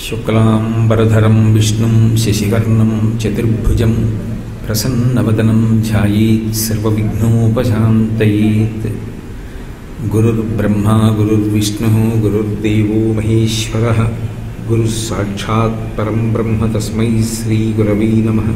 శుక్లాంబరధరం విష్ణుం శశివర్ణం చతుర్భుజం ప్రసన్నవదనం ధ్యాయేత్ సర్వవిఘ్నోపశాంతయేత్ గురుర్బ్రహ్మా గురుర్విష్ణు గురుర్దేవో మహేశ్వర గురుः సాక్షాత్ పరం బ్రహ్మ తస్మై శ్రీగురవే నమః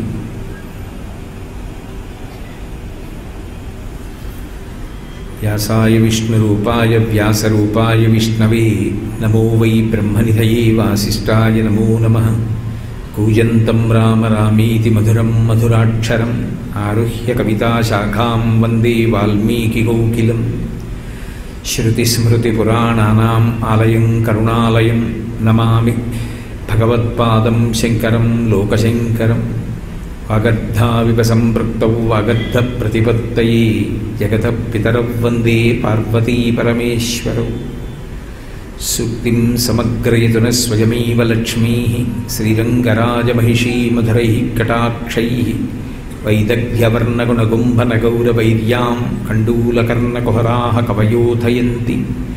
వ్యాసాయ విష్ణురూపాయ వ్యాసరూపాయ విష్ణవే నమో వై బ్రహ్మనిధయే వాసిష్ఠాయ నమో నమః కూజంతం రామ రామీతి మధురం మధురాక్షరం ఆరుహ్య కవితాశాఖాం వందే వాల్మీకికౌకిలం శృతిస్మృతిపురాణానాం ఆలయం కరుణాలయం నమామి భగవత్పాదం శంకరం లోకశంకరం వాగర్ధావివ సంపృక్తౌ వాగర్ధ ప్రతిపత్తయే జగత పితరౌ వందే పార్వతీ పరమేశ్వరౌ సూక్తిం సమగ్రయతున స్వయమేవ లక్ష్మీ శ్రీరంగరాజమహిషీ మధురై కటాక్షై వైదగ్ధ్యవర్ణగుణగుంభనగౌరవైర్యాం కండూలకర్ణకుహరాः కవయోధయంతి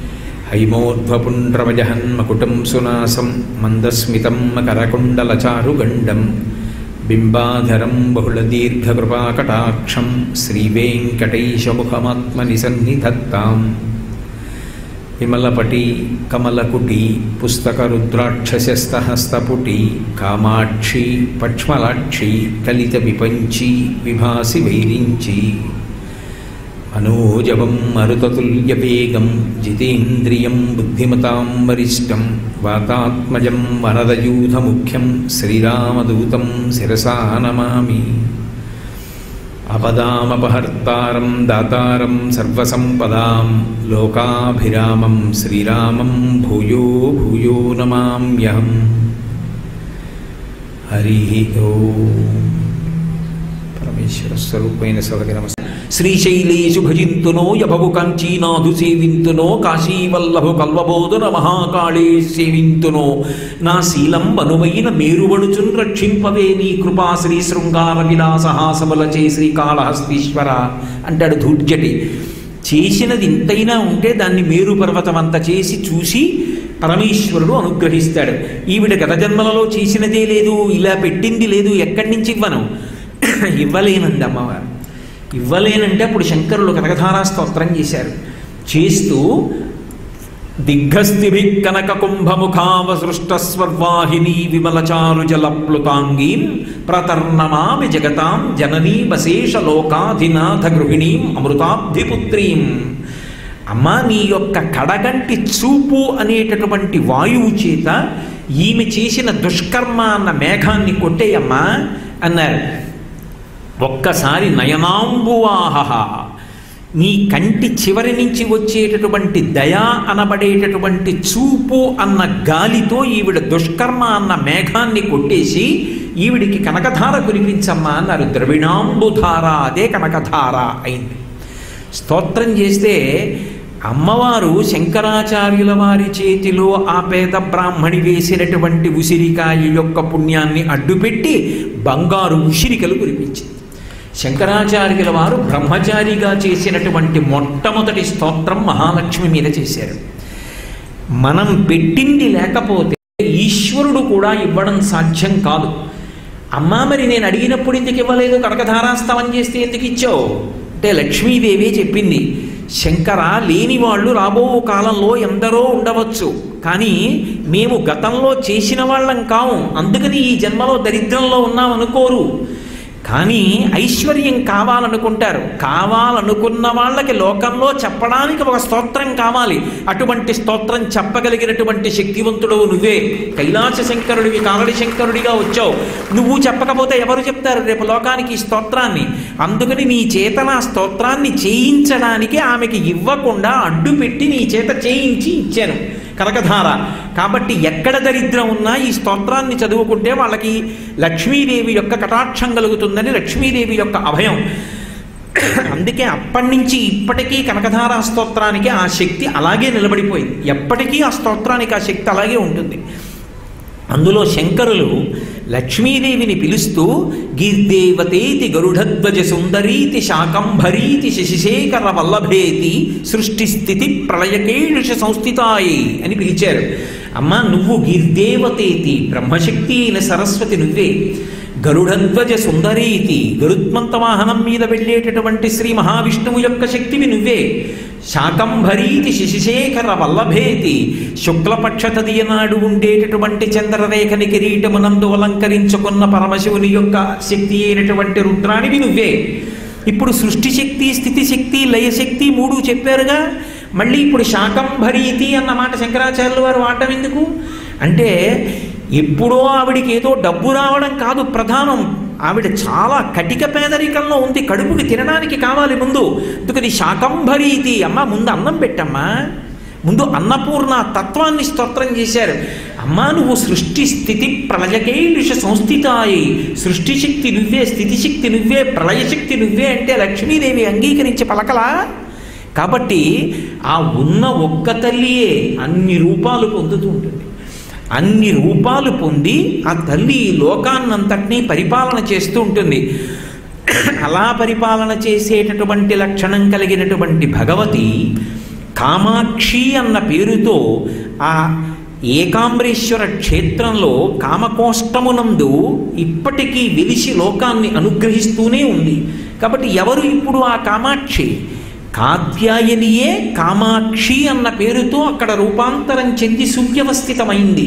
హైమోర్ధ్వపుండ్రమజహన్మకుటం సునాసం మందస్మితం మకరకుండలచారుగండం బింబాధరం బహుళదీర్ఘకృపాకటాక్షం శ్రీవేంకటైశముఖమాత్మని సన్నిధత్తాం విమలపటి కమలకుటి పుస్తకరుద్రాక్షసస్తహస్తపుటి కామాక్షి పక్ష్మలాక్షి కలిత విపంచి విభాసి వైరించి మనోజవం మరుతతుల్యవేగం జితేంద్రియం బుద్ధిమతాం వరిష్టం వాతాత్మజం వరదయూధముఖ్యం శ్రీరామదూతం శిరసా నమామి అపదామపహర్తారం దాతారం సర్వసంపదాం లోకాభిరామం శ్రీరామం భూయో భూయో నమామ్యహం హరి ఓం పరమేశ్వర స్వరూపమైన సదకి నమస్తే శ్రీశైలేషు భజింతునో యభవు కంచీనాథు సేవింతునో కాశీవల్లభు కల్వబోధన మహాకాళే సేవింతునో నా శీలం బనువైన మేరువడుచున్ రక్షింపవే నీ కృపా శ్రీ శృంగార విలాసహాసములచే శ్రీకాళహస్తీశ్వర అంటాడు ధూర్జటి చేసినది ఇంతైనా ఉంటే దాన్ని మేరు పర్వతం అంత చేసి చూసి పరమేశ్వరుడు అనుగ్రహిస్తాడు ఈవిడ గత జన్మలలో చేసినదే లేదు ఇలా పెట్టింది లేదు ఎక్కడి నుంచి ఇవ్వను ఇవ్వలేనంది అమ్మవారు ఇవ్వలేనంటే అప్పుడు శంకరులు కనకధారా స్తోత్రం చేశారు చేస్తూ దిగ్గస్థిభి కనక కుంభముఖావసృష్ట స్వర్వాహిని విమలచారు జలప్లుతాంగీం ప్రతర్ణమామి జగతాం జననీ వశేష లోకాధినాథ గృహిణీం అమృతాబ్ధిపుత్రీం అమ్మా నీ యొక్క కడగంటి చూపు అనేటటువంటి వాయువు చేత ఈమె చేసిన దుష్కర్మ అన్న మేఘాన్ని కొట్టేయమ్మా అన్నారు ఒక్కసారి నయనాంబువాహ నీ కంటి చివరి నుంచి వచ్చేటటువంటి దయా అనబడేటటువంటి చూపు అన్న గాలితో ఈవిడ దుష్కర్మ అన్న మేఘాన్ని కొట్టేసి ఈవిడికి కనకధార కురిపించమ్మా అన్నారు ద్రవిణాంబుధార అదే కనకధార అయింది స్తోత్రం చేస్తే అమ్మవారు శంకరాచార్యుల వారి చేతిలో ఆ పేద బ్రాహ్మణి వేసినటువంటి ఉసిరికాయ యొక్క పుణ్యాన్ని అడ్డుపెట్టి బంగారు ఉసిరికలు కురిపించింది శంకరాచార్యుల వారు బ్రహ్మచారిగా చేసినటువంటి మొట్టమొదటి స్తోత్రం మహాలక్ష్మి మీద చేశారు మనం పెట్టింది లేకపోతే ఈశ్వరుడు కూడా ఇవ్వడం సాధ్యం కాదు అమ్మా మరి నేను అడిగినప్పుడు ఎందుకు ఇవ్వలేదు కనకధారాస్తవం చేస్తే ఎందుకు ఇచ్చావు అంటే లక్ష్మీదేవి చెప్పింది శంకర లేని వాళ్ళు రాబో కాలంలో ఎందరో ఉండవచ్చు కానీ మేము గతంలో చేసిన వాళ్ళం కాము అందుకని ఈ జన్మలో దరిద్రంలో ఉన్నాం అనుకోరు కానీ ఐశ్వర్యం కావాలనుకుంటారు కావాలనుకున్న వాళ్ళకి లోకంలో చెప్పడానికి ఒక స్తోత్రం కావాలి అటువంటి స్తోత్రం చెప్పగలిగినటువంటి శక్తివంతుడు నువ్వే కైలాస శంకరుడివి కాలడి శంకరుడిగా వచ్చావు నువ్వు చెప్పకపోతే ఎవరు చెప్తారు రేపు లోకానికి ఈ స్తోత్రాన్ని అందుకని నీ చేత నా స్తోత్రాన్ని చేయించడానికి ఆమెకి ఇవ్వకుండా అడ్డుపెట్టి నీ చేత చేయించి ఇచ్చాను కనకధార కాబట్టి ఎక్కడ దరిద్రం ఉన్నా ఈ స్తోత్రాన్ని చదువుకుంటే వాళ్ళకి లక్ష్మీదేవి యొక్క కటాక్షం కలుగుతుందని లక్ష్మీదేవి యొక్క అభయం అందుకే అప్పటి నుంచి ఇప్పటికీ కనకధారా స్తోత్రానికి ఆ శక్తి అలాగే నిలబడిపోయింది ఎప్పటికీ ఆ స్తోత్రానికి ఆ శక్తి అలాగే ఉంటుంది అందులో శంకరులు లక్ష్మీదేవిని పిలుస్తూ గిర్దేవతేతి గరుడధ్వజ సుందరీతి శాకంభరీతి శశిశేఖర వల్లభేతి సృష్టి స్థితి ప్రళయకేషు సంస్థితాయి అని పిలిచారు అమ్మా నువ్వు గిర్దేవతేతి బ్రహ్మశక్తి అయిన సరస్వతి నువ్వే గరుడధ్వజ సుందరీతి గరుత్మంత వాహనం మీద వెళ్ళేటటువంటి శ్రీ మహావిష్ణువు యొక్క శక్తివి నువ్వే శాకంభరీతి శశిశేఖర వల్లభేతి శుక్లపక్ష తదియనాడు ఉండేటటువంటి చంద్రరేఖని కిరీటమునందు అలంకరించుకున్న పరమశివుని యొక్క శక్తి అయినటువంటి రుద్రానివి నువ్వే ఇప్పుడు సృష్టి శక్తి స్థితి శక్తి లయశక్తి మూడు చెప్పారుగా మళ్ళీ ఇప్పుడు శాకంభరీతి అన్న మాట శంకరాచార్యుల వారు వాడటం ఎందుకు అంటే ఎప్పుడో ఆవిడికి ఏదో డబ్బు రావడం కాదు ప్రధానం ఆవిడ చాలా కటిక పేదరికంలో ఉంది కడుపుకి తినడానికి కావాలి ముందు అందుకని శాకంభరీతి అమ్మ ముందు అన్నం పెట్టమ్మా ముందు అన్నపూర్ణ తత్వాన్ని స్తోత్రం చేశారు అమ్మా నువ్వు సృష్టి స్థితి ప్రళయకైలుష సంస్థితాయి సృష్టి శక్తి నువ్వే స్థితి శక్తి నువ్వే ప్రళయశక్తి నువ్వే అంటే లక్ష్మీదేవి అంగీకరించి పలకలా కాబట్టి ఆ ఉన్న ఒక్క తల్లియే అన్ని రూపాలు పొందుతూ ఉంటుంది అన్ని రూపాలు పొంది ఆ తల్లి ఈ లోకాన్నంతటినీ పరిపాలన చేస్తూ ఉంటుంది అలా పరిపాలన చేసేటటువంటి లక్షణం కలిగినటువంటి భగవతి కామాక్షి అన్న పేరుతో ఆ ఏకాంబరేశ్వర క్షేత్రంలో కామకోష్టమునందు ఇప్పటికీ వెలిసి లోకాన్ని అనుగ్రహిస్తూనే ఉంది కాబట్టి ఎవరు ఇప్పుడు ఆ కామాక్షి కాత్యాయనియే కామాక్షి అన్న పేరుతో అక్కడ రూపాంతరం చెంది సువ్యవస్థితమైంది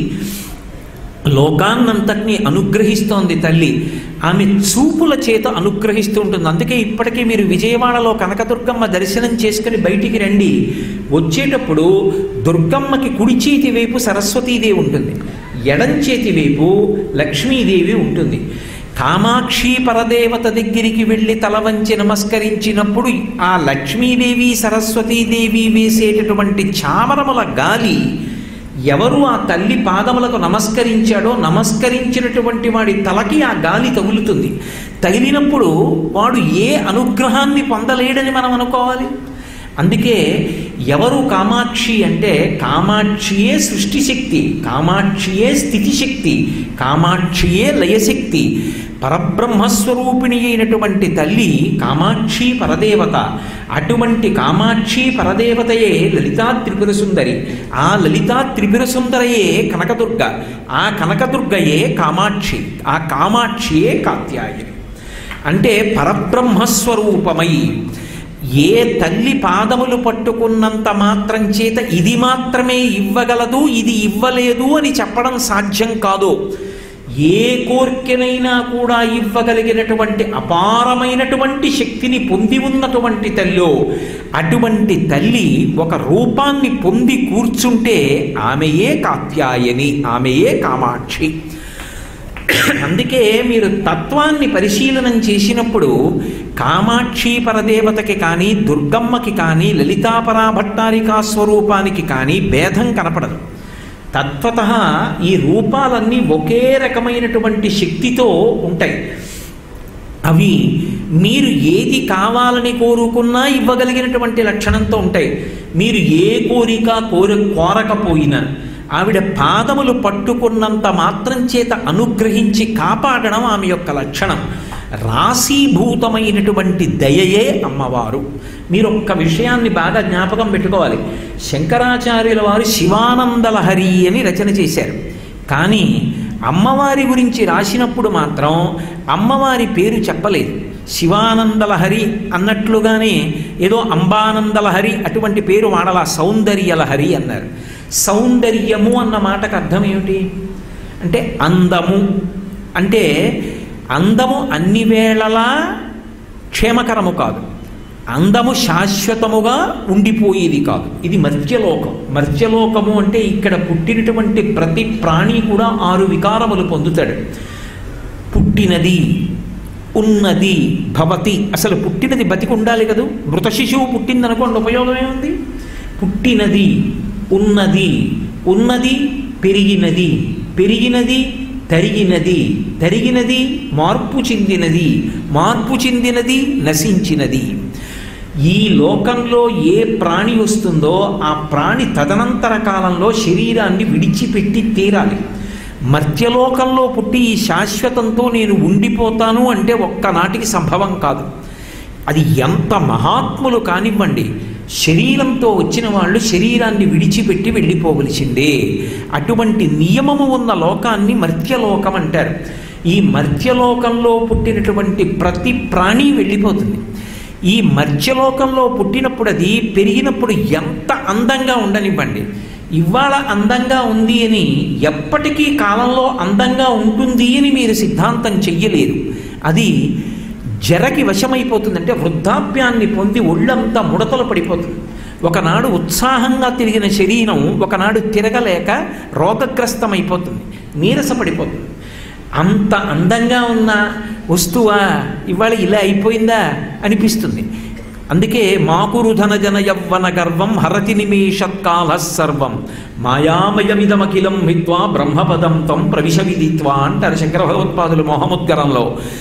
లోకాన్నంతటినీ అనుగ్రహిస్తోంది తల్లి ఆమె చూపుల చేత అనుగ్రహిస్తూ ఉంటుంది అందుకే ఇప్పటికీ మీరు విజయవాడలో కనకదుర్గమ్మ దర్శనం చేసుకుని బయటికి రండి వచ్చేటప్పుడు దుర్గమ్మకి కుడి చేతి వైపు సరస్వతీదేవి ఉంటుంది ఎడం చేతి వైపు లక్ష్మీదేవి ఉంటుంది కామాక్షి పరదేవత దగ్గరికి వెళ్ళి తల వంచి నమస్కరించినప్పుడు ఆ లక్ష్మీదేవి సరస్వతీదేవి వేసేటటువంటి చామరముల గాలి ఎవరు ఆ తల్లి పాదములకు నమస్కరించాడో నమస్కరించినటువంటి వాడి తలకి ఆ గాలి తగులుతుంది తగిలినప్పుడు వాడు ఏ అనుగ్రహాన్ని పొందలేడని మనం అనుకోవాలి అందుకే ఎవరు కామాక్షి అంటే కామాక్షియే సృష్టి శక్తి కామాక్షియే స్థితి శక్తి కామాక్షియే లయశక్తి పరబ్రహ్మస్వరూపిణి అయినటువంటి తల్లి కామాక్షి పరదేవత అటువంటి కామాక్షి పరదేవతయే లలితా త్రిపుర సుందరి ఆ లలితా త్రిపుర సుందరయే కనకదుర్గ ఆ కనకదుర్గయే కామాక్షి ఆ కామాక్షియే కాత్యాయని అంటే పరబ్రహ్మస్వరూపమై ఏ తల్లి పాదములు పట్టుకున్నంత మాత్రం చేత ఇది మాత్రమే ఇవ్వగలదు ఇది ఇవ్వలేదు అని చెప్పడం సాధ్యం కాదు ఏ కోరికనైనా కూడా ఇవ్వగలిగినటువంటి అపారమైనటువంటి శక్తిని పొంది ఉన్నటువంటి తల్లో అటువంటి తల్లి ఒక రూపాన్ని పొంది కూర్చుంటే ఆమెయే కాత్యాయని ఆమెయే కామాక్షి అందుకే మీరు తత్వాన్ని పరిశీలనం చేసినప్పుడు కామాక్షి పరదేవతకి కానీ దుర్గమ్మకి కానీ లలితాపరా భట్టారికా స్వరూపానికి కానీ భేదం కనపడదు తత్వత ఈ రూపాలన్నీ ఒకే రకమైనటువంటి శక్తితో ఉంటాయి అవి మీరు ఏది కావాలని కోరుకున్నా ఇవ్వగలిగినటువంటి లక్షణంతో ఉంటాయి మీరు ఏ కోరిక కోర కోరకపోయినా ఆవిడ పాదములు పట్టుకున్నంత మాత్రం చేత అనుగ్రహించి కాపాడడం ఆమె యొక్క లక్షణం రాశీభూతమైనటువంటి దయయే అమ్మవారు మీరు ఒక్క విషయాన్ని బాగా జ్ఞాపకం పెట్టుకోవాలి శంకరాచార్యుల వారు శివానందలహరి అని రచన చేశారు కానీ అమ్మవారి గురించి రాసినప్పుడు మాత్రం అమ్మవారి పేరు చెప్పలేదు శివానందలహరి అన్నట్లుగానే ఏదో అంబానందలహరి అటువంటి పేరు వాడలా సౌందర్యలహరి అన్నారు సౌందర్యము అన్న మాటకు అర్థం ఏమిటి అంటే అందము అంటే అందము అన్ని వేళలా క్షేమకరము కాదు అందము శాశ్వతముగా ఉండిపోయేది కాదు ఇది మర్త్యలోకం మర్త్యలోకము అంటే ఇక్కడ పుట్టినటువంటి ప్రతి ప్రాణి కూడా ఆరు వికారములు పొందుతాడు పుట్టినది ఉన్నది భవతి అసలు పుట్టినది బతికి ఉండాలి కదూ మృత శిశువు పుట్టిందనుకోండి ఉపయోగం ఏముంది పుట్టినది ఉన్నది ఉన్నది పెరిగినది పెరిగినది తరిగినది తరిగినది మార్పు చెందినది మార్పు చెందినది నశించినది ఈ లోకంలో ఏ ప్రాణి వస్తుందో ఆ ప్రాణి తదనంతర కాలంలో శరీరాన్ని విడిచిపెట్టి తీరాలి మర్త్యలోకంలో పుట్టి ఈ శాశ్వతంతో నేను ఉండిపోతాను అంటే ఒక్కనాటికి సంభవం కాదు అది ఎంత మహాత్ములు కానివ్వండి శరీరంతో వచ్చిన వాళ్ళు శరీరాన్ని విడిచిపెట్టి వెళ్ళిపోవలసిందే అటువంటి నియమము ఉన్న లోకాన్ని మర్త్యలోకం అంటారు ఈ మర్త్యలోకంలో పుట్టినటువంటి ప్రతి ప్రాణి వెళ్ళిపోతుంది ఈ మర్త్యలోకంలో పుట్టినప్పుడు అది పెరిగినప్పుడు ఎంత అందంగా ఉండనివ్వండి ఇవాళ అందంగా ఉంది అని ఎప్పటికీ కాలంలో అందంగా ఉంటుంది అని మీరు సిద్ధాంతం చెయ్యలేరు అది జరకి వశమైపోతుందంటే వృద్ధాప్యాన్ని పొంది ఒళ్ళంతా ముడతలు పడిపోతుంది ఒకనాడు ఉత్సాహంగా తిరిగిన శరీరం ఒకనాడు తిరగలేక రోగగ్రస్తమైపోతుంది నీరసపడిపోతుంది అంత అందంగా ఉన్న వస్తువా ఇవాళ ఇలా అయిపోయిందా అనిపిస్తుంది అందుకే మాకురుధన జన యవ్వన గర్వం హరతి నిమేషత్కాల సర్వం మాయామయమిదమఖిలం హిత్వా బ్రహ్మపదం తం ప్రవిశ విదిత్వా అంటారు శంకర భగవత్పాదులు మొహముద్గరంలో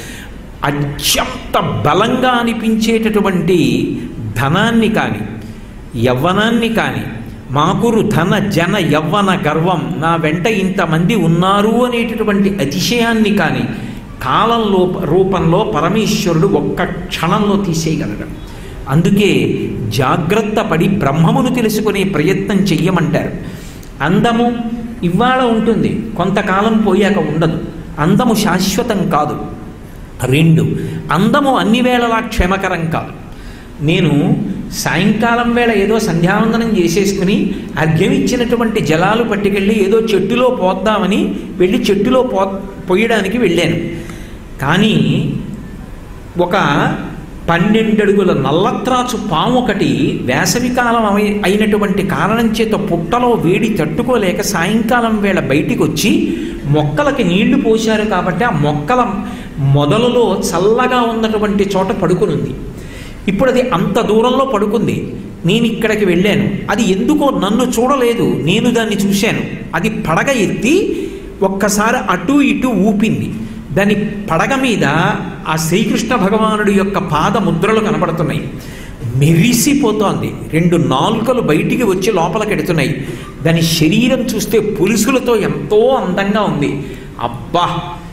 అత్యంత బలంగా అనిపించేటటువంటి ధనాన్ని కానీ యవ్వనాన్ని కానీ మాకురు ధన జన యవ్వన గర్వం నా వెంట ఇంతమంది ఉన్నారు అనేటటువంటి అతిశయాన్ని కానీ కాలంలో రూపంలో పరమేశ్వరుడు ఒక్క క్షణంలో తీసేయగలడు అందుకే జాగ్రత్త పడి బ్రహ్మమును తెలుసుకునే ప్రయత్నం చెయ్యమంటారు అందము ఇవాళ ఉంటుంది కొంతకాలం పోయాక ఉండదు అందము శాశ్వతం కాదు రెండు అందము అన్ని వేళలా క్షేమకరం కాదు నేను సాయంకాలం వేళ ఏదో సంధ్యావందనం చేసేసుకుని అర్ఘ్యం ఇచ్చినటువంటి జలాలు పట్టుకెళ్ళి ఏదో చెట్టులో పోద్దామని వెళ్ళి చెట్టులో పో పొయ్యడానికి వెళ్ళాను కానీ ఒక పన్నెండడుగుల నల్లత్రాచు పాము ఒకటి వేసవికాలం అయి- అయినటువంటి కారణం చేత పుట్టలో వేడి తట్టుకోలేక సాయంకాలం వేళ బయటికి వచ్చి మొక్కలకి నీళ్లు పోశారు కాబట్టి ఆ మొక్కల మొదలలో చల్లగా ఉన్నటువంటి చోట పడుకునుంది ఇప్పుడు అది అంత దూరంలో పడుకుంది నేను ఇక్కడికి వెళ్ళాను అది ఎందుకో నన్ను చూడలేదు నేను దాన్ని చూశాను అది పడగ ఎత్తి ఒక్కసారి అటు ఇటు ఊపింది దాని పడగ మీద ఆ శ్రీకృష్ణ భగవానుడి యొక్క పాద ముద్రలు కనపడుతున్నాయి మెరిసిపోతోంది రెండు నాలుకలు బయటికి వచ్చి లోపలికెడుతున్నాయి దాని శరీరం చూస్తే పులుసులతో ఎంతో అందంగా ఉంది అబ్బా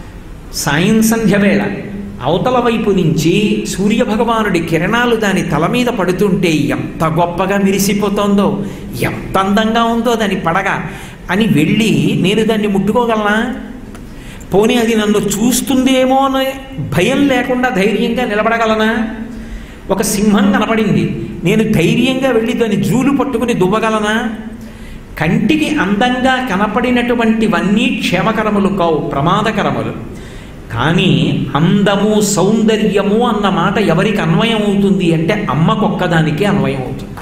సాయం సంధ్య వేళ అవతల వైపు నుంచి సూర్యభగవానుడి కిరణాలు దాని తల మీద పడుతుంటే ఎంత గొప్పగా మెరిసిపోతోందో ఎంత అందంగా ఉందో దాని పడగ అని వెళ్ళి నేను దాన్ని ముట్టుకోగలనా పోనీ అది నన్ను చూస్తుందేమో అనే భయం లేకుండా ధైర్యంగా నిలబడగలనా ఒక సింహం కనపడింది నేను ధైర్యంగా వెళ్ళి దాని జూలు పట్టుకుని దువ్వగలనా కంటికి అందంగా కనపడినటువంటివన్నీ క్షేమకరములు కావు ప్రమాదకరములు కానీ అందము సౌందర్యము అన్న మాట ఎవరికి అన్వయం అవుతుంది అంటే అమ్మకొక్కదానికే అన్వయం అవుతుంది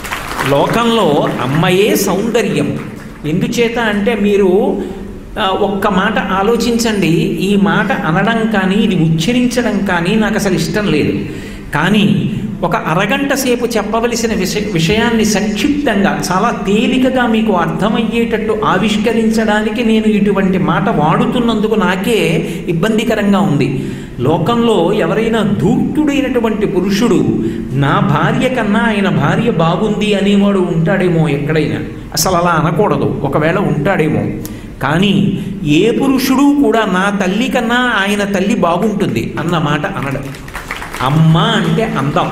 లోకంలో అమ్మయే సౌందర్యం ఎందుచేత అంటే మీరు ఆ, ఒక్క మాట ఆలోచించండి ఈ మాట అనడం కానీ ఇది ఉచ్చరించడం కానీ నాకు అసలు ఇష్టం లేదు కానీ ఒక అరగంట సేపు చెప్పవలసిన విషయ విషయాన్ని సంక్షిప్తంగా చాలా తేలికగా మీకు అర్థమయ్యేటట్టు ఆవిష్కరించడానికి నేను ఇటువంటి మాట వాడుతున్నందుకు నాకే ఇబ్బందికరంగా ఉంది లోకంలో ఎవరైనా ధూర్తుడైనటువంటి పురుషుడు నా భార్య కన్నా ఆయన భార్య బాగుంది అనేవాడు ఉంటాడేమో ఎక్కడైనా అసలు అలా అనకూడదు ఒకవేళ ఉంటాడేమో కానీ ఏ పురుషుడు కూడా నా తల్లి కన్నా ఆయన తల్లి బాగుంటుంది అన్న మాట అనడం అమ్మ అంటే అందం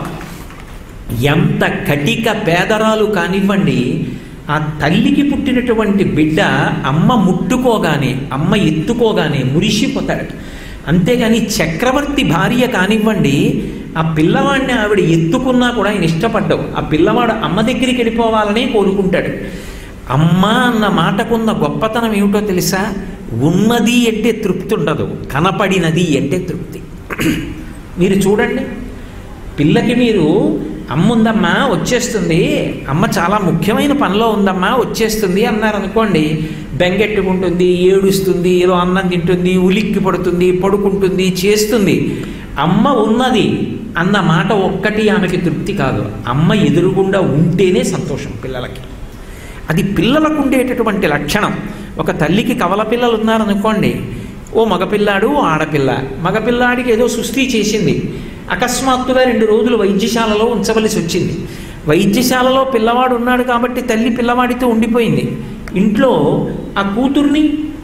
ఎంత కటిక పేదరాలు కానివ్వండి ఆ తల్లికి పుట్టినటువంటి బిడ్డ అమ్మ ముట్టుకోగానే అమ్మ ఎత్తుకోగానే మురిసిపోతాడు అంతేగాని చక్రవర్తి భార్య కానివ్వండి ఆ పిల్లవాడిని ఆవిడ ఎత్తుకున్నా కూడా ఆయన ఇష్టపడ్డావు ఆ పిల్లవాడు అమ్మ దగ్గరికి వెళ్ళిపోవాలని కోరుకుంటాడు అమ్మ అన్న మాటకున్న గొప్పతనం ఏమిటో తెలుసా ఉన్నది అంటే తృప్తి ఉండదు కనపడినది అంటే తృప్తి మీరు చూడండి పిల్లకి మీరు అమ్మ ఉందమ్మా వచ్చేస్తుంది అమ్మ చాలా ముఖ్యమైన పనిలో ఉందమ్మా వచ్చేస్తుంది అన్నారనుకోండి బెంగెట్టుకుంటుంది ఏడుస్తుంది ఏదో అన్నం తింటుంది ఉలిక్కి పడుతుంది పడుకుంటుంది చేస్తుంది అమ్మ ఉన్నది అన్న మాట ఒక్కటి ఆమెకి తృప్తి కాదు అమ్మ ఎదురుగుండా ఉంటేనే సంతోషం పిల్లలకి అది పిల్లలకు ఉండేటటువంటి లక్షణం ఒక తల్లికి కవల పిల్లలు ఉన్నారనుకోండి ఓ మగపిల్లాడు ఓ ఆడపిల్ల మగపిల్లాడికి ఏదో సుస్థి చేసింది అకస్మాత్తుగా రెండు రోజులు వైద్యశాలలో ఉంచవలసి వచ్చింది వైద్యశాలలో పిల్లవాడు ఉన్నాడు కాబట్టి తల్లి పిల్లవాడితో ఉండిపోయింది ఇంట్లో ఆ కూతుర్ని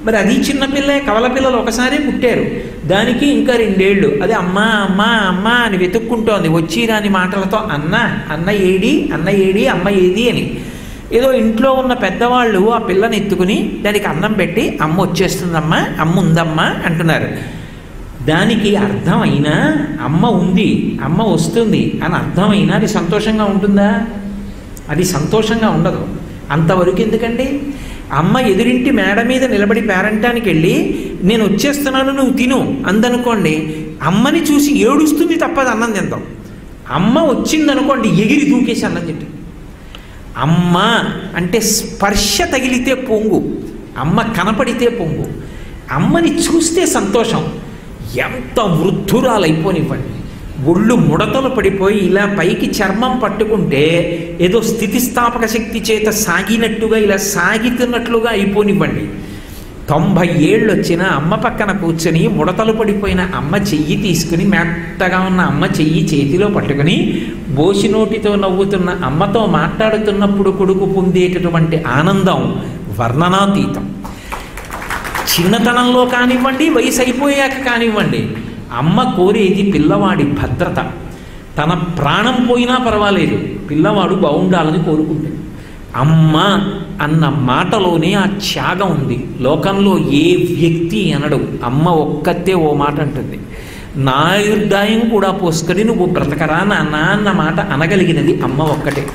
మరి అది చిన్నపిల్లే కవల పిల్లలు ఒకసారి పుట్టారు దానికి ఇంకా రెండేళ్ళు అది అమ్మ అమ్మ అమ్మ అని వెతుక్కుంటోంది వచ్చి రాని మాటలతో అన్న అన్న ఏడి అన్న ఏడి అమ్మ ఏది అని ఏదో ఇంట్లో ఉన్న పెద్దవాళ్ళు ఆ పిల్లని ఎత్తుకుని దానికి అన్నం పెట్టి అమ్మ వచ్చేస్తుందమ్మా అమ్మ ఉందమ్మా అంటున్నారు దానికి అర్థమైనా అమ్మ ఉంది అమ్మ వస్తుంది అని అర్థమైనా అది సంతోషంగా ఉంటుందా అది సంతోషంగా ఉండదు అంతవరకు ఎందుకండి అమ్మ ఎదురింటి మేడ మీద నిలబడి పేరంటానికి వెళ్ళి నేను వచ్చేస్తున్నాను నువ్వు తిను అందనుకోండి అమ్మని చూసి ఏడుస్తుంది తప్పది అన్నం తిందాం అమ్మ వచ్చిందనుకోండి ఎగిరి దూకేసి అన్నం తింటుంది అమ్మ అంటే స్పర్శ తగిలితే పొంగు అమ్మ కనపడితే పొంగు అమ్మని చూస్తే సంతోషం ఎంత వృద్ధురాలైపోనివ్వండి ఒళ్ళు ముడతలు పడిపోయి ఇలా పైకి చర్మం పట్టుకుంటే ఏదో స్థితిస్థాపక శక్తి చేత సాగినట్టుగా ఇలా సాగితున్నట్లుగా అయిపోనివ్వండి తొంభై ఏళ్ళు వచ్చిన అమ్మ పక్కన కూర్చొని ముడతలు పడిపోయిన అమ్మ చెయ్యి తీసుకుని మెత్తగా ఉన్న అమ్మ చెయ్యి చేతిలో పట్టుకుని బోసి నోటితో నవ్వుతున్న అమ్మతో మాట్లాడుతున్నప్పుడు కొడుకు పొందేటటువంటి ఆనందం వర్ణనాతీతం చిన్నతనంలో కానివ్వండి వయసు అయిపోయాక కానివ్వండి అమ్మ కోరేది పిల్లవాడి భద్రత తన ప్రాణం పోయినా పర్వాలేదు పిల్లవాడు బాగుండాలని కోరుకుంటాడు అమ్మ అన్న మాటలోనే ఆ త్యాగం ఉంది లోకంలో ఏ వ్యక్తి అనడు అమ్మ ఒక్కతే ఓ మాట అంటుంది నా ఆయుర్దాయం కూడా పోసుకొని నువ్వు బ్రతకరా నాన్న అన్న మాట అనగలిగినది అమ్మ ఒక్కటే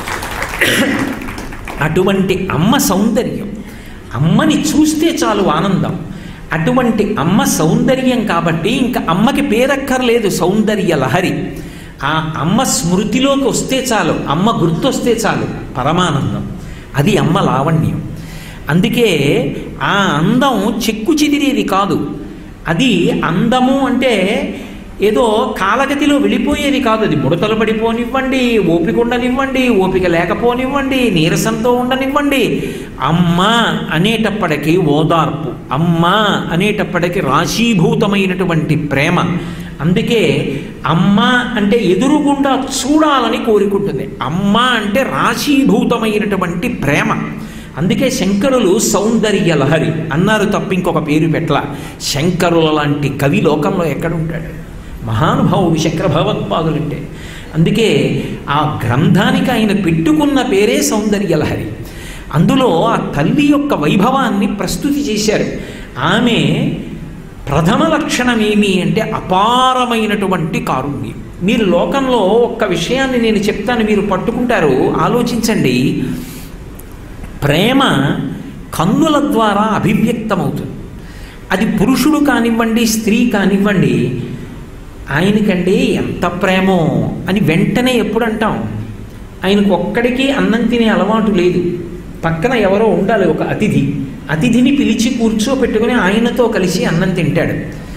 అటువంటి అమ్మ సౌందర్యం అమ్మని చూస్తే చాలు ఆనందం అటువంటి అమ్మ సౌందర్యం కాబట్టి ఇంకా అమ్మకి పేరక్కర్లేదు సౌందర్య లహరి ఆ అమ్మ స్మృతిలోకి వస్తే చాలు అమ్మ గుర్తొస్తే చాలు పరమానందం అది అమ్మ లావణ్యం అందుకే ఆ అందం చెక్కు చెదిరేది కాదు అది అందము అంటే ఏదో కాలగతిలో వెళ్ళిపోయేది కాదు అది ముడతలు పడిపోనివ్వండి ఓపిక ఉండనివ్వండి ఓపిక లేకపోనివ్వండి నీరసంతో ఉండనివ్వండి అమ్మ అనేటప్పటికీ ఓదార్పు అమ్మ అనేటప్పటికీ రాశీభూతమైనటువంటి ప్రేమ అందుకే అమ్మ అంటే ఎదురుగుండా చూడాలని కోరుకుంటుంది అమ్మ అంటే రాశీభూతమైనటువంటి ప్రేమ అందుకే శంకరులు సౌందర్య లహరి అన్నారు తప్ప ఇంకొక పేరు పెట్ల శంకరుల లాంటి కవి లోకంలో ఎక్కడుంటాడు మహానుభావుడు శంకర భగవత్పాదులంటే అందుకే ఆ గ్రంథానికి ఆయన పెట్టుకున్న పేరే సౌందర్యలహరి అందులో ఆ తల్లి యొక్క వైభవాన్ని ప్రస్తుతి చేశారు ఆమె ప్రథమ లక్షణం ఏమి అంటే అపారమైనటువంటి కారుణ్యం మీరు లోకంలో ఒక్క విషయాన్ని నేను చెప్తాను మీరు పట్టుకుంటారు ఆలోచించండి ప్రేమ కన్నుల ద్వారా అభివ్యక్తమవుతుంది అది పురుషుడు కానివ్వండి స్త్రీ కానివ్వండి ఆయనకండి ఎంత ప్రేమో అని వెంటనే ఎప్పుడు అంటాం ఆయనకు ఒక్కడికి అన్నం తినే అలవాటు లేదు పక్కన ఎవరో ఉండాలి ఒక అతిథి అతిథిని పిలిచి కూర్చోపెట్టుకుని ఆయనతో కలిసి అన్నం తింటాడు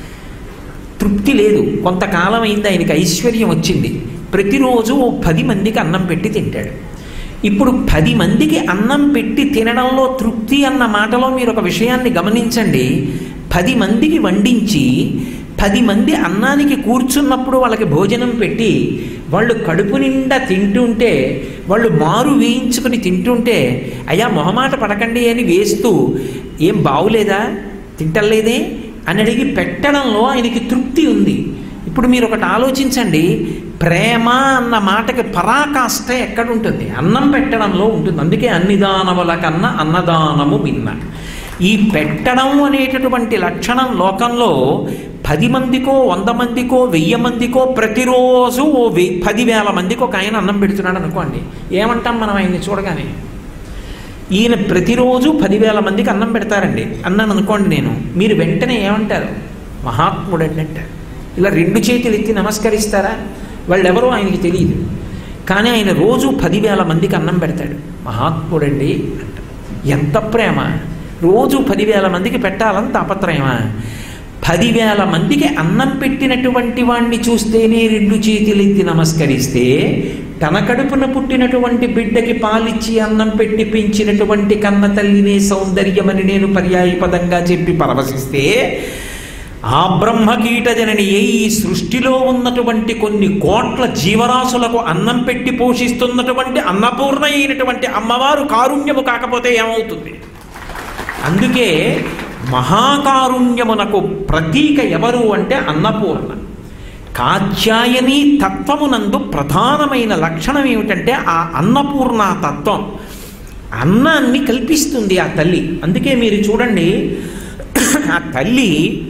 తృప్తి లేదు కొంతకాలం అయింది ఆయనకి ఐశ్వర్యం వచ్చింది ప్రతిరోజు ఓ పది మందికి అన్నం పెట్టి తింటాడు ఇప్పుడు పది మందికి అన్నం పెట్టి తినడంలో తృప్తి అన్న మాటలో మీరు ఒక విషయాన్ని గమనించండి పది మందికి వండించి పది మంది అన్నానికి కూర్చున్నప్పుడు వాళ్ళకి భోజనం పెట్టి వాళ్ళు కడుపు నిండా తింటుంటే వాళ్ళు మారు వేయించుకుని తింటుంటే అయ్యా మొహమాట పడకండి అని వేస్తూ ఏం బావులేదా తింటలేదే అని అడిగి పెట్టడంలో ఆయనకి తృప్తి ఉంది ఇప్పుడు మీరు ఒకటి ఆలోచించండి ప్రేమ అన్న మాటకి పరాకాష్ట ఎక్కడుంటుంది అన్నం పెట్టడంలో ఉంటుంది అందుకే అన్ని దానముల కన్నా అన్నదానము భిన్న ఈ పెట్టడం అనేటటువంటి లక్షణం లోకంలో పది మందికో వంద మందికో వెయ్యి మందికో ప్రతిరోజు ఓ వెయ్యి పదివేల మందికి ఒక ఆయన అన్నం పెడుతున్నాడు అనుకోండి ఏమంటాం మనం ఆయన్ని చూడగానే ఈయన ప్రతిరోజు పదివేల మందికి అన్నం పెడతారండి అన్నాను అనుకోండి నేను మీరు వెంటనే ఏమంటారు మహాత్ముడండి అంటారు ఇలా రెండు చేతులు ఎత్తి నమస్కరిస్తారా వాళ్ళెవరో ఆయనకి తెలియదు కానీ ఆయన రోజు పదివేల మందికి అన్నం పెడతాడు మహాత్ముడండి అంటారు ఎంత ప్రేమ రోజు పదివేల మందికి పెట్టాలని తాపత్రయమా పదివేల మందికి అన్నం పెట్టినటువంటి వాణ్ణి చూస్తేనే రెండు చేతులెత్తి నమస్కరిస్తే తన కడుపున పుట్టినటువంటి బిడ్డకి పాలిచ్చి అన్నం పెట్టి పెంచినటువంటి కన్న తల్లినే సౌందర్యమని నేను పర్యాయపదంగా చెప్పి పరవశిస్తే ఆ బ్రహ్మకీట జనని ఈ సృష్టిలో ఉన్నటువంటి కొన్ని కోట్ల జీవరాశులకు అన్నం పెట్టి పోషిస్తున్నటువంటి అన్నపూర్ణ అయినటువంటి అమ్మవారు కారుణ్యము కాకపోతే ఏమవుతుంది అందుకే మహాకారుణ్యమునకు ప్రతీక ఎవరు అంటే అన్నపూర్ణ కాత్యాయని తత్వమునందు ప్రధానమైన లక్షణం ఏమిటంటే ఆ అన్నపూర్ణ తత్వం అన్నాన్ని కల్పిస్తుంది ఆ తల్లి అందుకే మీరు చూడండి ఆ తల్లి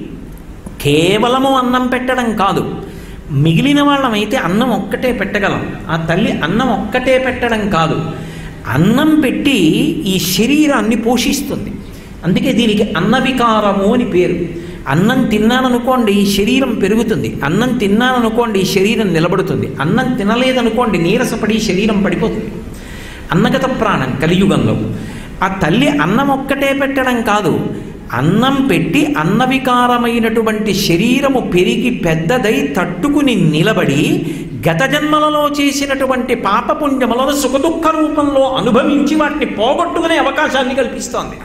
కేవలము అన్నం పెట్టడం కాదు మిగిలిన వాళ్ళమైతే అన్నం ఒక్కటే పెట్టగలం ఆ తల్లి అన్నం ఒక్కటే పెట్టడం కాదు అన్నం పెట్టి ఈ శరీరాన్ని పోషిస్తుంది అందుకే దీనికి అన్నవికారము అని పేరు అన్నం తిన్నాననుకోండి శరీరం పెరుగుతుంది అన్నం తిన్నాననుకోండి శరీరం నిలబడుతుంది అన్నం తినలేదనుకోండి నీరసపడి శరీరం పడిపోతుంది అన్నగత ప్రాణం కలియుగంలో ఆ తల్లి అన్నం ఒక్కటే పెట్టడం కాదు అన్నం పెట్టి అన్నవికారమైనటువంటి శరీరము పెరిగి పెద్దదై తట్టుకుని నిలబడి గత జన్మలలో చేసినటువంటి పాపపుణ్యములను సుఖదుఖ రూపంలో అనుభవించి వాటిని పోగొట్టుకునే అవకాశాన్ని కల్పిస్తోంది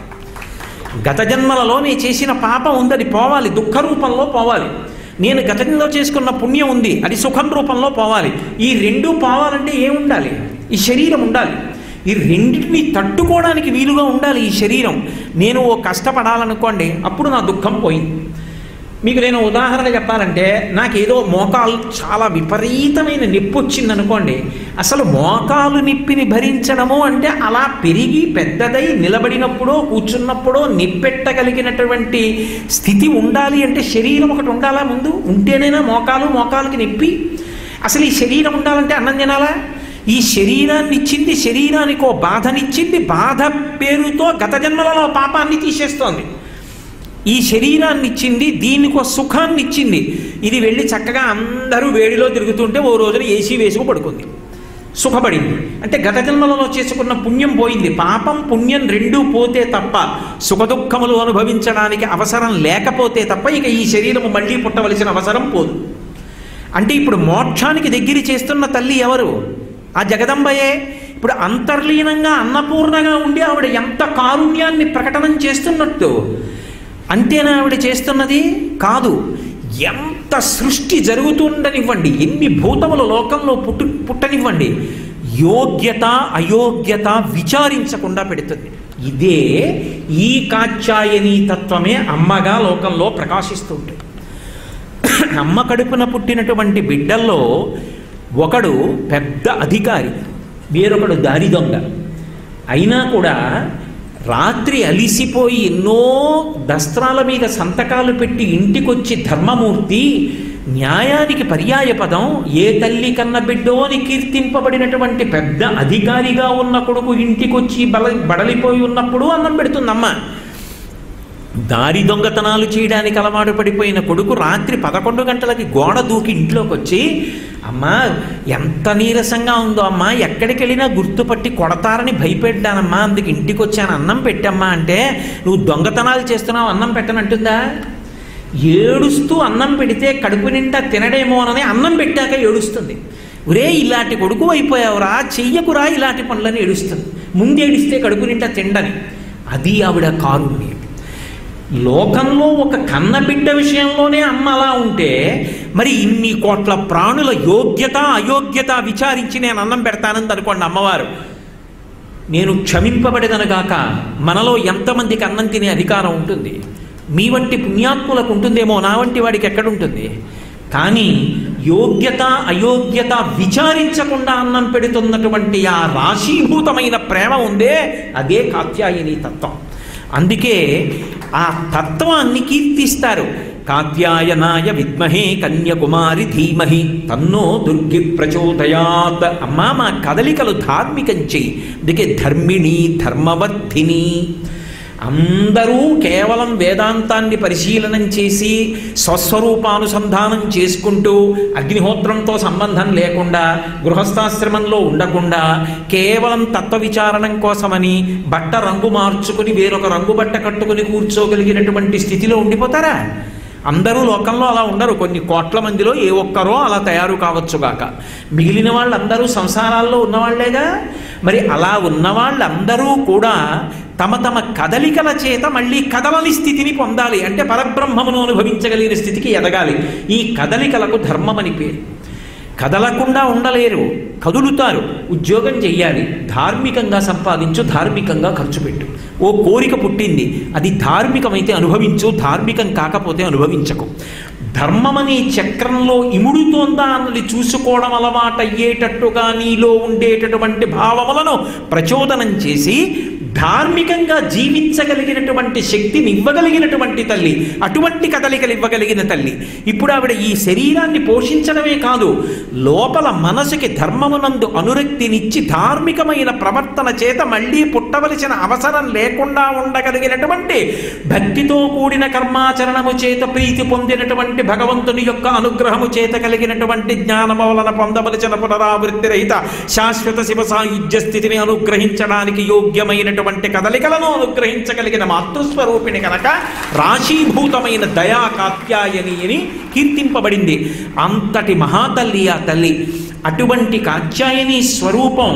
గత జన్మలలో నేను చేసిన పాపం ఉంది అది పోవాలి దుఃఖ రూపంలో పోవాలి నేను గత జన్మలో చేసుకున్న పుణ్యం ఉంది అది సుఖం రూపంలో పోవాలి ఈ రెండు పోవాలంటే ఏముండాలి ఈ శరీరం ఉండాలి ఈ రెండింటిని తట్టుకోవడానికి వీలుగా ఉండాలి ఈ శరీరం నేను ఓ కష్టపడాలనుకోండి అప్పుడు నా దుఃఖం పోయింది మీకు నేను ఉదాహరణ చెప్పాలంటే నాకేదో మోకాలు చాలా విపరీతమైన నొప్పి వచ్చింది అనుకోండి అసలు మోకాలు నొప్పిని భరించడము అంటే అలా పెరిగి పెద్దదై నిలబడినప్పుడో కూర్చున్నప్పుడో నిప్పెట్టగలిగినటువంటి స్థితి ఉండాలి అంటే శరీరం ఒకటి ఉండాలా ముందు ఉంటేనైనా మోకాలు మోకాలుకి నొప్పి అసలు ఈ శరీరం ఉండాలంటే అన్నం తినాలా ఈ శరీరాన్ని ఇచ్చింది శరీరానికి ఓ బాధనిచ్చింది బాధ పేరుతో గత జన్మలలో పాపాన్ని తీసేస్తోంది ఈ శరీరాన్ని ఇచ్చింది దీనికి ఒక సుఖాన్ని ఇచ్చింది ఇది వెళ్ళి చక్కగా అందరూ వేడిలో తిరుగుతుంటే ఓ రోజున ఏసీ వేసుకు పడుకుంది సుఖపడింది అంటే గత జన్మలలో చేసుకున్న పుణ్యం పోయింది పాపం పుణ్యం రెండూ పోతే తప్ప సుఖదుఖములు అనుభవించడానికి అవసరం లేకపోతే తప్ప ఇక ఈ శరీరము మళ్ళీ పుట్టవలసిన అవసరం పోదు అంటే ఇప్పుడు మోక్షానికి దగ్గర చేస్తున్న తల్లి ఎవరు ఆ జగదంబయే ఇప్పుడు అంతర్లీనంగా అన్నపూర్ణగా ఉండి ఆవిడ ఎంత కారుణ్యాన్ని ప్రకటనం చేస్తున్నట్టు అంతేనా ఆవిడ చేస్తున్నది కాదు ఎంత సృష్టి జరుగుతుండనివ్వండి ఎన్ని భూతముల లోకంలో పుట్టు పుట్టనివ్వండి యోగ్యత అయోగ్యత విచారించకుండా పెడుతుంది ఇదే ఈ కాత్యాయని తత్వమే అమ్మగా లోకంలో ప్రకాశిస్తుంటుంది అమ్మ కడుపున పుట్టినటువంటి బిడ్డల్లో ఒకడు పెద్ద అధికారి వేరొకడు దారి దొంగ అయినా కూడా రాత్రి అలిసిపోయి ఎన్నో దస్త్రాల మీద సంతకాలు పెట్టి ఇంటికొచ్చి ధర్మమూర్తి న్యాయానికి పర్యాయ పదం ఏ తల్లి కన్న బిడ్డో అని కీర్తింపబడినటువంటి పెద్ద అధికారిగా ఉన్న కొడుకు ఇంటికొచ్చి బల బడలిపోయి ఉన్నప్పుడు అన్నం పెడుతుందమ్మ దారి దొంగతనాలు చేయడానికి అలవాటు పడిపోయిన కొడుకు రాత్రి పదకొండు గంటలకి గోడ దూకి ఇంట్లోకి వచ్చి అమ్మా ఎంత నీరసంగా ఉందో అమ్మా ఎక్కడికి వెళ్ళినా గుర్తుపట్టి కొడతారని భయపెట్టానమ్మా అందుకు ఇంటికి వచ్చాను అన్నం పెట్టమ్మా అంటే నువ్వు దొంగతనాలు చేస్తున్నావు అన్నం పెట్టనంటుందా ఏడుస్తూ అన్నం పెడితే కడుపు నిండా తినడేమోనని అన్నం పెట్టాక ఏడుస్తుంది ఒరే ఇలాంటి కొడుకు అయిపోయావురా చెయ్యకురా ఇలాంటి పనులని ఏడుస్తుంది ముందు ఏడిస్తే కడుపు నిండా తిండని అది ఆవిడ కారుణ్యం లోకంలో ఒక కన్నబిడ్డ విషయంలోనే అమ్మ అలా ఉంటే మరి ఇన్ని కోట్ల ప్రాణుల యోగ్యత అయోగ్యత విచారించి నేను అన్నం పెడతానని అనుకోండి అమ్మవారు నేను క్షమింపబడేదనగాక మనలో ఎంతమందికి అన్నం తినే అధికారం ఉంటుంది మీ వంటి పుణ్యాత్ములకు ఉంటుందేమో నా వంటి వాడికి ఎక్కడుంటుంది కానీ యోగ్యత అయోగ్యత విచారించకుండా అన్నం పెడుతున్నటువంటి ఆ రాశీభూతమైన ప్రేమ ఉందే అదే కాత్యాయని తత్వం అందుకే ఆ తత్వాన్ని కీర్తిస్తారు కాత్యాయనాయ విద్మహే కన్యకుమారి ధీమహి తన్నో దుర్గి ప్రచోదయాత్ అమ్మా మా కదలికలు ధార్మికం చెయ్యి అందుకే ధర్మిణి ధర్మవర్ధిని అందరూ కేవలం వేదాంతాన్ని పరిశీలనం చేసి స్వస్వరూపానుసంధానం చేసుకుంటూ అగ్నిహోత్రంతో సంబంధం లేకుండా గృహస్థాశ్రమంలో ఉండకుండా కేవలం తత్వ విచారణం కోసమని బట్ట రంగు మార్చుకుని వేరొక రంగు బట్ట కట్టుకుని కూర్చోగలిగినటువంటి స్థితిలో ఉండిపోతారా అందరూ లోకంలో అలా ఉండరు కొన్ని కోట్ల మందిలో ఏ ఒక్కరో అలా తయారు కావచ్చుగాక మిగిలిన వాళ్ళందరూ సంసారాల్లో ఉన్నవాళ్లేగా మరి అలా ఉన్న వాళ్ళందరూ కూడా తమ తమ కదలికల చేత మళ్ళీ కదలని స్థితిని పొందాలి అంటే పరబ్రహ్మమును అనుభవించగలిగిన స్థితికి ఎదగాలి ఈ కదలికలకు ధర్మం అని పేరు కదలకుండా ఉండలేరు కదులుతారు ఉద్యోగం చెయ్యాలి ధార్మికంగా సంపాదించు ధార్మికంగా ఖర్చు పెట్టు ఓ కోరిక పుట్టింది అది ధార్మికమైతే అనుభవించు ధార్మికం కాకపోతే అనుభవించకు ధర్మమనే చక్రంలో ఇముడుతోందా అన్నది చూసుకోవడం అలవాటయ్యేటట్టుగా నీలో ఉండేటటువంటి భావములను ప్రచోదనం చేసి ధార్మికంగా జీవించగలిగినటువంటి శక్తిని ఇవ్వగలిగినటువంటి తల్లి అటువంటి కదలికలు ఇవ్వగలిగిన తల్లి ఇప్పుడు ఆవిడ ఈ శరీరాన్ని పోషించడమే కాదు లోపల మనసుకి ధర్మమునందు అనురక్తినిచ్చి ధార్మికమైన ప్రవర్తన చేత మళ్ళీ పుట్టవలసిన అవసరం లేకుండా ఉండగలిగినటువంటి భక్తితో కూడిన కర్మాచరణము చేత ప్రీతి పొందినటువంటి భగవంతుని యొక్క అనుగ్రహము చేత కలిగినటువంటి జ్ఞానము వలన పొందవలసిన పునరావృత్తి రహిత శాశ్వత శివ సాయుధ్య స్థితిని అనుగ్రహించడానికి యోగ్యమైనటువంటి కదలికలను అనుగ్రహించగలిగిన మాతృస్వరూపిణి కనుక రాశీభూతమైన దయా కాత్యాయని అని కీర్తింపబడింది అంతటి మహాతల్లి ఆ తల్లి అటువంటి కాత్యాయని స్వరూపం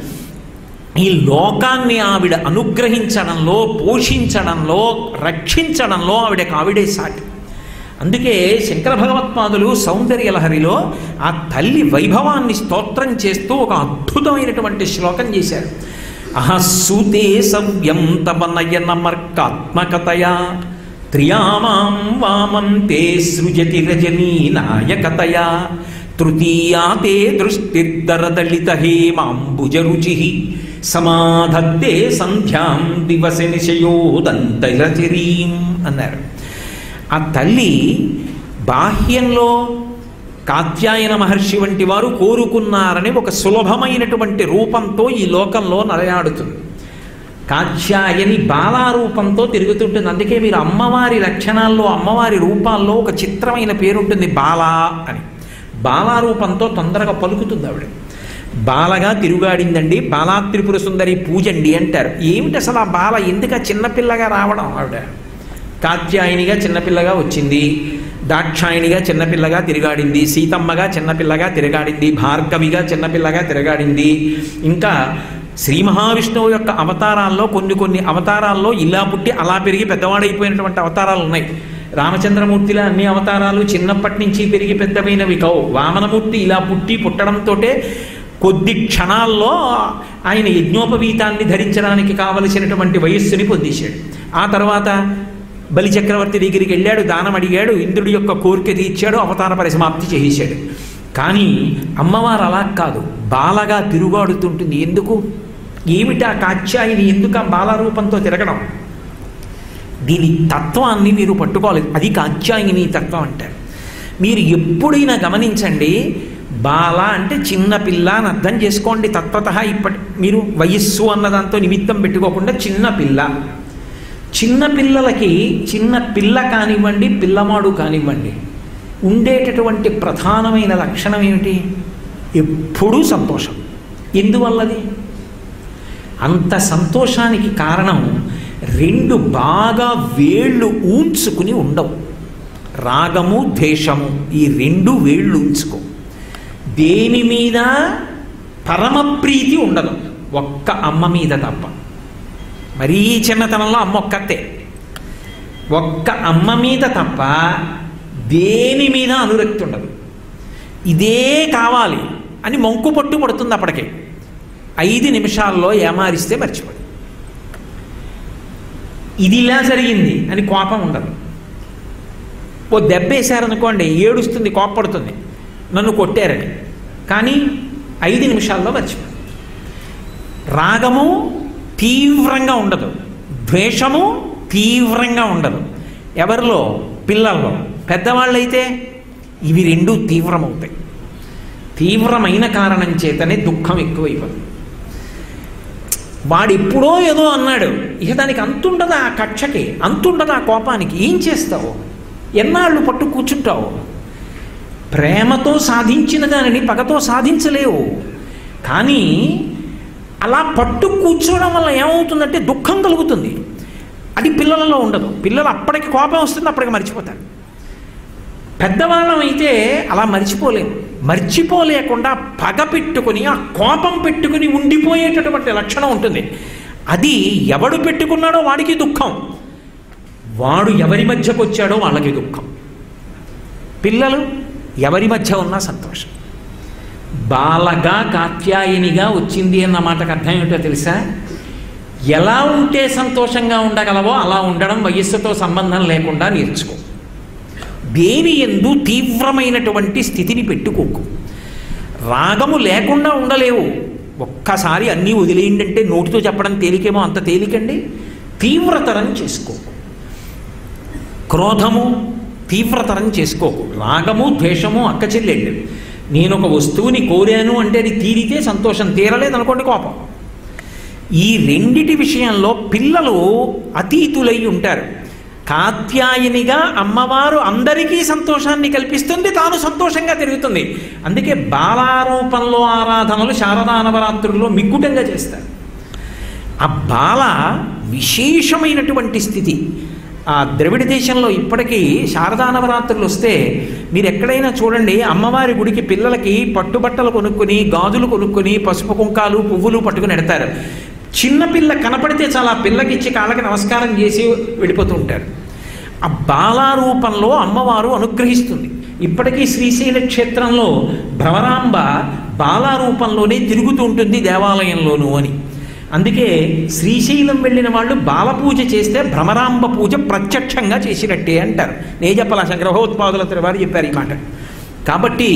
ఈ లోకాన్ని ఆవిడ అనుగ్రహించడంలో పోషించడంలో రక్షించడంలో ఆవిడకి ఆవిడే సాటి అందుకే శంకర భగవత్పాదులు సౌందర్యలహరిలో ఆ తల్లి వైభవాన్ని స్తోత్రం చేస్తూ ఒక అద్భుతమైనటువంటి శ్లోకం చేశారు అహస్సుతే సవ్యం తవ నయనమర్కాత్మకతయా త్రియామాం వామంతే సృజతి రజనీ నాయకతయా తృతీయా తే దృష్టిర్దరదళిత హేమాంబుజరుచి సమాధత్తే సంధ్యాం దివస నిశయోదంతరచిరీం అన్నారు ఆ తల్లి బాహ్యంలో కాత్యాయన మహర్షి వంటి వారు కోరుకున్నారని ఒక సులభమైనటువంటి రూపంతో ఈ లోకంలో నడయాడుతుంది కాత్యాయని బాలారూపంతో తిరుగుతుంటుంది అందుకే మీరు అమ్మవారి లక్షణాల్లో అమ్మవారి రూపాల్లో ఒక చిత్రమైన పేరుంటుంది బాలా అని బాలారూపంతో తొందరగా పలుకుతుంది ఆవిడ బాలగా తిరుగాడిందండి బాలా త్రిపుర సుందరి పూజండి అంటారు ఏమిటి అసలు ఆ బాల ఎందుకు ఆ చిన్నపిల్లగా రావడం ఆవిడ కాత్యాయనిగా చిన్నపిల్లగా వచ్చింది దాక్షాయణిగా చిన్నపిల్లగా తిరగాడింది సీతమ్మగా చిన్నపిల్లగా తిరగాడింది భార్గవిగా చిన్నపిల్లగా తిరగాడింది ఇంకా శ్రీ మహావిష్ణువు యొక్క అవతారాల్లో కొన్ని కొన్ని అవతారాల్లో ఇలా పుట్టి అలా పెరిగి పెద్దవాడైపోయినటువంటి అవతారాలు ఉన్నాయి రామచంద్రమూర్తిలో అన్ని అవతారాలు చిన్నప్పటి నుంచి పెరిగి పెద్దమైనవి కావు వామనమూర్తి ఇలా పుట్టి పుట్టడంతోటే కొద్ది క్షణాల్లో ఆయన యజ్ఞోపవీతాన్ని ధరించడానికి కావలసినటువంటి వయస్సుని పొందేశాడు ఆ తర్వాత బలిచక్రవర్తి దగ్గరికి వెళ్ళాడు దానం అడిగాడు ఇంద్రుడి యొక్క కోరిక తీర్చాడు అవతార పరిసమాప్తి చేసేశాడు కానీ అమ్మవారు అలా కాదు బాలగా తిరుగాడుతుంటుంది ఎందుకు ఏమిటి ఆ కాత్యాయిని ఎందుకు ఆ బాలరూపంతో తిరగడం దీని తత్వాన్ని మీరు పట్టుకోవాలి అది కాత్యాయిని తత్వం అంటారు మీరు ఎప్పుడైనా గమనించండి బాల అంటే చిన్న పిల్ల అని అర్థం చేసుకోండి తత్వత ఇప్పటి మీరు వయస్సు అన్న దాంతో నిమిత్తం పెట్టుకోకుండా చిన్న పిల్ల చిన్న పిల్లలకి చిన్న పిల్ల కానివ్వండి పిల్లమాడు కానివ్వండి ఉండేటటువంటి ప్రధానమైన లక్షణం ఏమిటి ఎప్పుడూ సంతోషం ఎందువల్లది అంత సంతోషానికి కారణం రెండు బాగా వేళ్ళు ఊంచుకుని ఉండవు రాగము ద్వేషము ఈ రెండు వేళ్ళు ఉంచుకో దేని మీద పరమప్రీతి ఉండదు ఒక్క అమ్మ మీద తప్ప మరీ చిన్నతనంలో అమ్మ ఒక్కతే ఒక్క అమ్మ మీద తప్ప దేని మీద అనురక్తి ఉండదు ఇదే కావాలి అని మొంకు పట్టు పడుతుంది అప్పటికే ఐదు నిమిషాల్లో ఏమారిస్తే మర్చిపోదు ఇది ఇలా జరిగింది అని కోపం ఉండదు ఓ దెబ్బేశారనుకోండి ఏడుస్తుంది కోప్పడుతుంది నన్ను కొట్టారని కానీ ఐదు నిమిషాల్లో మర్చిపోదు రాగము తీవ్రంగా ఉండదు ద్వేషము తీవ్రంగా ఉండదు ఎవరిలో పిల్లల్లో పెద్దవాళ్ళైతే ఇవి రెండు తీవ్రమవుతాయి తీవ్రమైన కారణం చేతనే దుఃఖం ఎక్కువైపోతుంది వాడు ఎప్పుడో ఏదో అన్నాడు ఇక దానికి అంతుండదా ఆ కక్షకి అంతుండదా ఆ కోపానికి ఏం చేస్తావు ఎన్నాళ్ళు పట్టు కూర్చుంటావు ప్రేమతో సాధించిన దానిని పగతో సాధించలేవు కానీ అలా పట్టు కూర్చోవడం వల్ల ఏమవుతుందంటే దుఃఖం కలుగుతుంది అది పిల్లలలో ఉండదు పిల్లలు అప్పటికి కోపం వస్తుంది అప్పటికి మర్చిపోతారు పెద్దవాళ్ళం అయితే అలా మర్చిపోలేము మర్చిపోలేకుండా పగ పెట్టుకుని ఆ కోపం పెట్టుకుని ఉండిపోయేటటువంటి లక్షణం ఉంటుంది అది ఎవడు పెట్టుకున్నాడో వాడికి దుఃఖం వాడు ఎవరి మధ్యకు వచ్చాడో వాళ్ళకి దుఃఖం పిల్లలు ఎవరి మధ్య ఉన్నా సంతోషం బాలగా కాత్యాయనిగా వచ్చింది అన్న మాటకు అర్థం ఏమిటో తెలుసా ఎలా ఉంటే సంతోషంగా ఉండగలవో అలా ఉండడం వయస్సుతో సంబంధం లేకుండా నేర్చుకో దేని ఎందు తీవ్రమైనటువంటి స్థితిని పెట్టుకోకు రాగము లేకుండా ఉండలేవు ఒక్కసారి అన్నీ వదిలేయండి అంటే నోటితో చెప్పడం తేలికేమో అంత తేలికండి తీవ్రతరం చేసుకో క్రోధము తీవ్రతరం చేసుకోకు రాగము ద్వేషము అక్క చెల్లెళ్ళు నేను ఒక వస్తువుని కోరాను అంటే అది తీరితే సంతోషం తీరలేదు అనుకోండి కోపం ఈ రెండిటి విషయంలో పిల్లలు అతీతులై ఉంటారు కాత్యాయనిగా అమ్మవారు అందరికీ సంతోషాన్ని కల్పిస్తుంది తాను సంతోషంగా తిరుగుతుంది అందుకే బాలారూపంలో ఆరాధనలు శారదా నవరాత్రుల్లో మిక్కుటంగా చేస్తారు ఆ బాల విశేషమైనటువంటి స్థితి ఆ ద్రవిడ దేశంలో ఇప్పటికీ శారదా నవరాత్రులు వస్తే మీరు ఎక్కడైనా చూడండి అమ్మవారి గుడికి పిల్లలకి పట్టుబట్టలు కొనుక్కొని గాజులు కొనుక్కొని పసుపు కుంకాలు పువ్వులు పట్టుకుని ఎడతారు చిన్నపిల్ల కనపడితే చాలా పిల్లకి ఇచ్చి కాళ్ళకి నమస్కారం చేసి వెళ్ళిపోతూ ఉంటారు ఆ బాలారూపంలో అమ్మవారు అనుగ్రహిస్తుంది ఇప్పటికీ శ్రీశైల క్షేత్రంలో భ్రమరాంబ బాలారూపంలోనే తిరుగుతూ ఉంటుంది దేవాలయంలోనూ అని అందుకే శ్రీశైలం వెళ్ళిన వాళ్ళు బాలపూజ చేస్తే భ్రమరాంబ పూజ ప్రత్యక్షంగా చేసినట్టే అంటారు నేను చెప్పాల శంకరభోత్పాదుల వారు చెప్పారు ఈ మాట కాబట్టి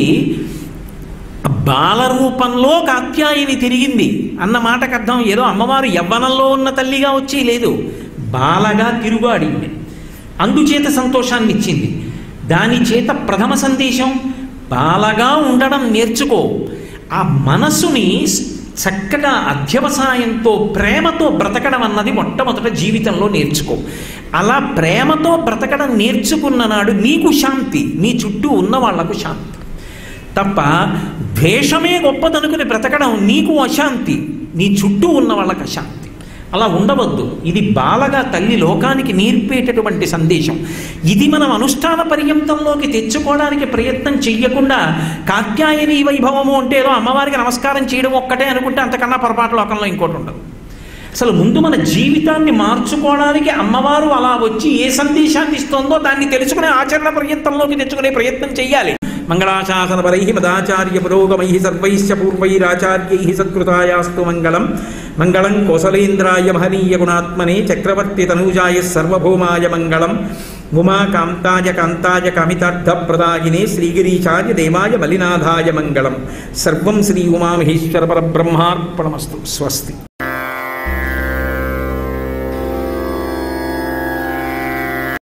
బాలరూపంలో కాత్యాయని తిరిగింది అన్న మాటకు అర్థం ఏదో అమ్మవారు యవ్వనంలో ఉన్న తల్లిగా వచ్చి లేదు బాలగా తిరుగాడింది అందుచేత సంతోషాన్ని ఇచ్చింది దాని చేత ప్రథమ సందేశం బాలగా ఉండడం నేర్చుకో ఆ మనసుని చక్కగా అధ్యవసాయంతో ప్రేమతో బ్రతకడం అన్నది మొట్టమొదట జీవితంలో నేర్చుకో అలా ప్రేమతో బ్రతకడం నేర్చుకున్న నాడు నీకు శాంతి నీ చుట్టూ ఉన్న వాళ్లకు శాంతి తప్ప ద్వేషమే గొప్పదనుకుని బ్రతకడం నీకు అశాంతి నీ చుట్టూ ఉన్న వాళ్ళకి అశాంతి అలా ఉండవద్దు ఇది బాలగా తల్లి లోకానికి నేర్పేటటువంటి సందేశం ఇది మనం అనుష్ఠాన పర్యంతంలోకి తెచ్చుకోవడానికి ప్రయత్నం చెయ్యకుండా కాత్యాయని వైభవము అంటే ఏదో అమ్మవారికి నమస్కారం చేయడం ఒక్కటే అనుకుంటే అంతకన్నా పొరపాటు లోకంలో ఇంకోటి ఉండదు అసలు ముందు మన జీవితాన్ని మార్చుకోవడానికి అమ్మవారు అలా వచ్చి ఏ సందేశాన్ని ఇస్తోందో దాన్ని తెలుసుకునే ఆచరణ పర్యంతంలోకి తెచ్చుకునే ప్రయత్నం చెయ్యాలి మంగళాశాసనపరై మదాచార్య పురోగమై సర్వైశ్చ పూర్వైరాచార్యై సత్కృతాయాస్తు మంగళం మంగళం కోసలేంద్రాయ మహనీయ గుణాత్మనే చక్రవర్తి తనూజాయ సర్వభౌమాయ మంగళం ఉమా కాంతాయ కాంతాయ కామితార్థప్రదాయినే శ్రీగిరీచార్య దేవాయ మలినాథాయ మంగళం సర్వం శ్రీ ఉమామహేశ్వర పరబ్రహ్మార్పణమస్తు స్వస్తి